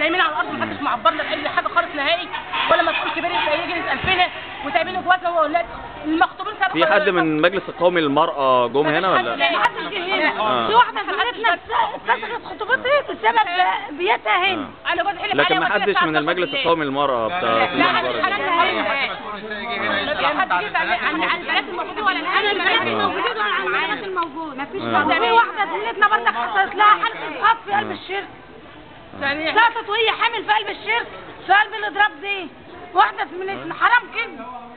نايمين على الارض محدش معبرنا باي حاجه خالص نهائي ولا مسؤول كبير يبقى يجي يسال فينا وسايبين اخواتنا واولاد المخطوبين سابقا في حد من المجلس القومي للمرأة جم هنا ولا؟ لا محدش جه هنا آه. في واحدة في بيتنا اتفسخت خطوبتها بسبب بيتها هنا انا جوزي حلف لكن عليا ما وقال حدش بتاع من الصبح المجلس بالليل. القومي للمرأة بتاع لا محدش المباراة دي. حلفنا هنا ما حدش جه عن عن عن البنات الموجودين ولا انا البنات البنات الموجودين ولا عن البنات الموجود مفيش آه. واحدة في واحدة زميلتنا برضك حصلت لها حالة اسقاط في قلب الشركة ثانية سقطت وهي حامل في قلب الشركة في قلب الاضراب دي واحدة زميلتنا حرام كده